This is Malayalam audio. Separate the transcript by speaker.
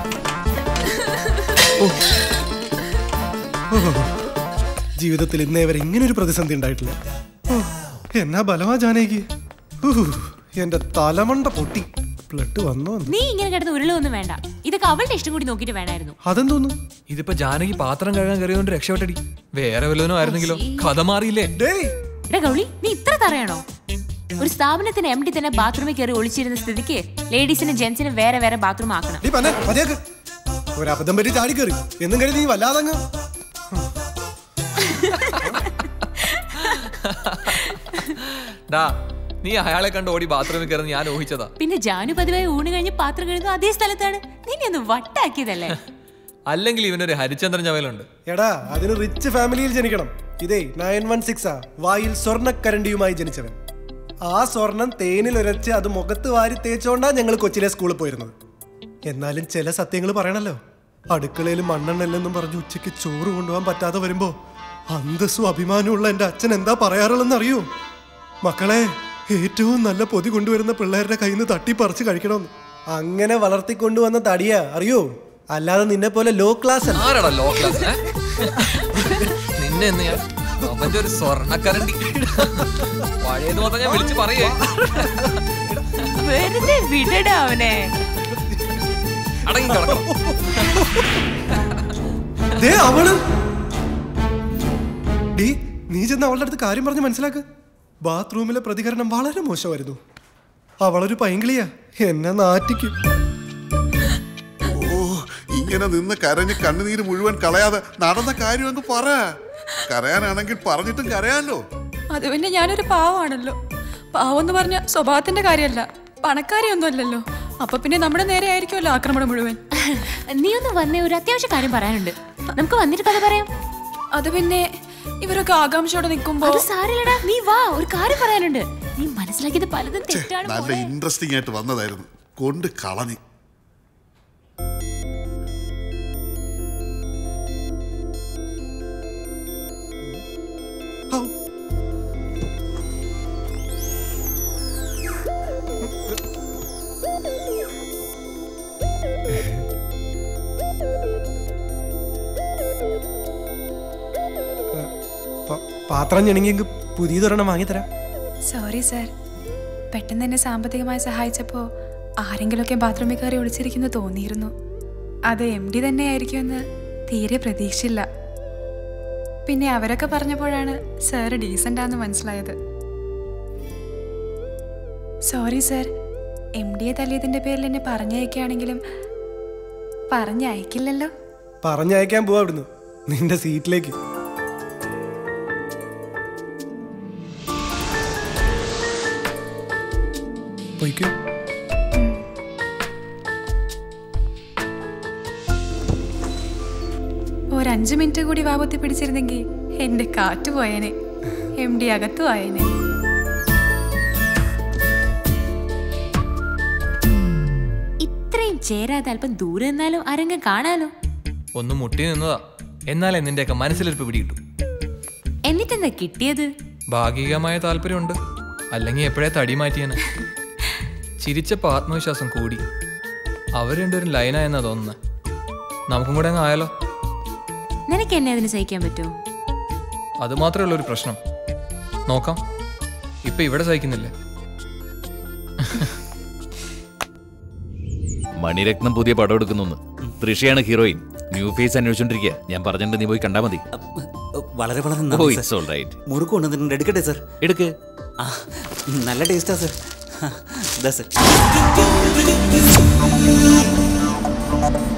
Speaker 1: ജീവിതത്തിൽ ഇന്നേ വരെ ഇങ്ങനെ ഒരു പ്രതിസന്ധി ഉണ്ടായിട്ടില്ല ഓ, എന്നാ ബലമാ ജാനകി ഊഹ്, എന്റെ തലമണ്ട പൊട്ടി ബ്ലഡ് വന്നോ എന്ന്.
Speaker 2: നീ ഇങ്ങനെ കിടന്ന് ഉരുളൊന്നും വേണ്ട ഇതൊക്കെ അവളുടെ ഇഷ്ടം കൂടി നോക്കിയിട്ട് വേണമായിരുന്നു
Speaker 1: അതെന്തോന്നു
Speaker 3: ഇതിപ്പോ ജാനകി പാത്രം കഴുകാൻ കയറിയോണ്ട് രക്ഷപ്പെട്ടടി വേറെ വല്ലവനും ആയിരുന്നെങ്കിലോ കഥ മാറിയില്ലേ
Speaker 1: ഡേയ്
Speaker 2: എടാ ഗൗളി നീ ഇത്ര തറയാണോ ഒരു സ്ഥാപനത്തിന് എം ഡി തന്നെ ബാത്റൂമിൽ കയറി ഒളിച്ചിരുന്ന സ്ഥിതിക്ക് ലേഡീസിനും ജെന്റ്സിനും വേറെ വേറെ ബാത്റൂം ആക്കണം
Speaker 1: നീ പന്നെ മതിയാക്ക് ഒരബദ്ധം പറ്റി ചാടി കയറി എന്നും കരുതി നീ വല്ലാതങ്ങ്
Speaker 3: ഡാ നീ അയാളെ കണ്ട് ഓടി ബാത്റൂമിൽ കയറുന്ന ഞാൻ ഊഹിച്ചതാ
Speaker 2: പിന്നെ ജാനു പതിവായി ഊണ് കഴിഞ്ഞ് പാത്രം കഴുകുന്ന അതേ സ്ഥലത്താണ് നിന്നെ ഒന്ന് വട്ടാക്കിയതല്ലേ
Speaker 3: അല്ലെങ്കിൽ ഇവനൊരു ഹരിചന്ദ്രൻ ചവലുണ്ട്
Speaker 1: എടാ അതിന് റിച്ച് ഫാമിലിയിൽ ജനിക്കണം ഇതേ നയൻ വൺ സിക്സ് ആ വായിൽ സ്വർണ്ണക്കരണ്ടിയുമായി ജനിച്ചവൻ ആ സ്വർണം തേനിൽ ഉരച്ച് അത് മുഖത്ത് വാരി തേച്ചോണ്ടാ ഞങ്ങൾ കൊച്ചിലെ സ്കൂളിൽ പോയിരുന്നത് എന്നാലും ചില സത്യങ്ങൾ പറയണല്ലോ അടുക്കളയിൽ മണ്ണെണ്ണല്ലെന്നും പറഞ്ഞ് ഉച്ചയ്ക്ക് ചോറ് കൊണ്ടുപോകാൻ പറ്റാതെ വരുമ്പോ അന്തസ്സും അഭിമാനമുള്ള എൻ്റെ അച്ഛൻ എന്താ പറയാറുള്ളതെന്ന് അറിയോ മക്കളെ ഏറ്റവും നല്ല പൊതി കൊണ്ടുവരുന്ന പിള്ളേരുടെ കയ്യിൽ നിന്ന് തട്ടിപ്പറിച്ച് കഴിക്കണമെന്ന് അങ്ങനെ വളർത്തിക്കൊണ്ടുവന്ന തടിയാ അറിയോ അല്ലാതെ നിന്നെ പോലെ ലോ ക്ലാസ് അല്ല
Speaker 3: ആരാടാ ലോ ക്ലാസ് ഏ? നിന്നെ എന്ന് ഞാൻ അവന്റെ ഒരു സ്വർണ്ണക്കരണ്ടി പഴയത് മൊത്തം ഞാൻ വിളിച്ചു പറയേ
Speaker 2: വെറുതെ വിടടാ അവനെ
Speaker 3: അടങ്ങി കിടക്കണം
Speaker 1: ദേ അവള് ഡീ നീ ചെന്ന് അവളുടെ അടുത്ത് കാര്യം പറഞ്ഞ് മനസ്സിലാക്ക് ബാത്റൂമിലെ പ്രതികരണം വളരെ മോശമായിരുന്നു അവളൊരു പൈങ്കിളിയാ എന്നെ നാറ്റിക്കും
Speaker 4: ഓ ഇങ്ങനെ നിന്ന് കരഞ്ഞ് കണ്ണുനീര് മുഴുവൻ കളയാതെ നടന്ന കാര്യം അങ്ങ് പറ കരയാനാണെങ്കിൽ പറഞ്ഞിട്ടും കരയാലോ
Speaker 5: അത് പിന്നെ ഞാനൊരു പാവമാണല്ലോ പാവം എന്ന് പറഞ്ഞ സ്വഭാവത്തിന്റെ കാര്യമല്ല പണക്കാരിയൊന്നും അല്ലല്ലോ അപ്പൊ പിന്നെ നമ്മുടെ നേരെ ആയിരിക്കുമല്ലോ ആക്രമണം മുഴുവൻ
Speaker 2: നീ ഒന്ന് വന്നേ ഒരു അത്യാവശ്യ കാര്യം പറയാനുണ്ട് നമുക്ക് വന്നിട്ട് കഥ പറയാം
Speaker 5: അത് പിന്നെ ഇവരൊക്കെ ആകാംക്ഷയോടെ നിൽക്കുമ്പോ
Speaker 2: അത് സാരില്ലടാ നീ വാ ഒരു കാര്യം പറയാനുണ്ട് നീ മനസ്സിലാക്കിയത് പലതും തെറ്റാണ്
Speaker 4: നല്ല
Speaker 2: മോളെ.
Speaker 4: ഇൻട്രസ്റ്റിംഗ് ആയിട്ട് വന്നതായിരുന്നു കൊണ്ട് കളഞ്ഞ്
Speaker 1: ഔ. പ- പാത്രം ഞെണുങ്ങിയെങ്കിൽ പുതിയതൊരെണ്ണം വാങ്ങിത്തരാം
Speaker 5: സോറി സർ പെട്ടെന്ന് എന്നെ സാമ്പത്തികമായി സഹായിച്ചപ്പോ ആരെങ്കിലുമൊക്കെ ബാത്റൂമിൽ കയറി ഒളിച്ചിരിക്കുന്നു തോന്നിയിരുന്നു അത് എം ഡി തന്നെയായിരിക്കുമെന്ന് തീരെ പ്രതീക്ഷയില്ല പിന്നെ അവരൊക്കെ പറഞ്ഞപ്പോഴാണ് സാറ് ഡീസൻ്റ് ആണെന്ന് മനസ്സിലായത് സോറി സർ എം ഡിയെ തല്ലിയതിൻ്റെ പേരിൽ എന്നെ പറഞ്ഞയക്കുകയാണെങ്കിലും പറഞ്ഞയക്കില്ലല്ലോ
Speaker 1: പറഞ്ഞയക്കാൻ പോവാ ഇവിടുന്ന് നിന്റെ സീറ്റിലേക്ക് പൊയ്ക്കോ
Speaker 5: ഒരഞ്ചു മിനിറ്റ് കൂടി വാപത്തി പിടിച്ചിരുന്നെങ്കിൽ എൻ്റെ കാറ്റ് പോയേനെ എം ഡി അകത്തു ആയേനെ
Speaker 2: ഇത്രയും ചേരാതെ അല്പം ദൂരെ നിന്നാലും ആരെങ്കിലും കാണാലോ
Speaker 3: ഒന്ന് മുട്ടി നിന്നതാ എന്നാലേ നിന്റെയൊക്കെ മനസ്സിലിരിപ്പ് പിടികിട്ടു
Speaker 2: എന്നിട്ടെന്താ കിട്ടിയത്
Speaker 3: ഭാഗികമായ താല്പര്യമുണ്ട് അല്ലെങ്കിൽ എപ്പോഴേ തടി മാറ്റിയനെ ചിരിച്ചപ്പോൾ ആത്മവിശ്വാസം കൂടി അവർ രണ്ടുപേരും ലൈനായെന്നാ തോന്നുന്നത് നമുക്കും കൂടെ അങ്ങ് ആയാലോ
Speaker 2: നിനക്ക് എന്നെ അതിന് സഹിക്കാൻ പറ്റുമോ
Speaker 3: അത് മാത്രമേ ഉള്ളൂ ഒരു പ്രശ്നം നോക്കാം ഇപ്പൊ ഇവിടെ സഹിക്കുന്നില്ലേ
Speaker 6: മണിരത്നം പുതിയ പടം എടുക്കുന്നു തൃഷയാണ് ഹീറോയിൻ ന്യൂ ഫേസ് അന്വേഷിച്ചോണ്ടിരിക്കുക ഞാൻ പറഞ്ഞിട്ട് നീ പോയി കണ്ടാ മതി
Speaker 7: വളരെ വളരെ
Speaker 6: ഓ
Speaker 7: നന്ദി
Speaker 6: ഇറ്റ്സ്
Speaker 7: സർ
Speaker 6: ഓൾ റൈറ്റ്
Speaker 7: മുറുക്ക് കൊണ്ടുവന്നിട്ടുണ്ട് എടുക്കട്ടെ സർ
Speaker 6: എടുക്ക്
Speaker 7: ആ നല്ല ടേസ്റ്റാ സർ ഇതാ സർ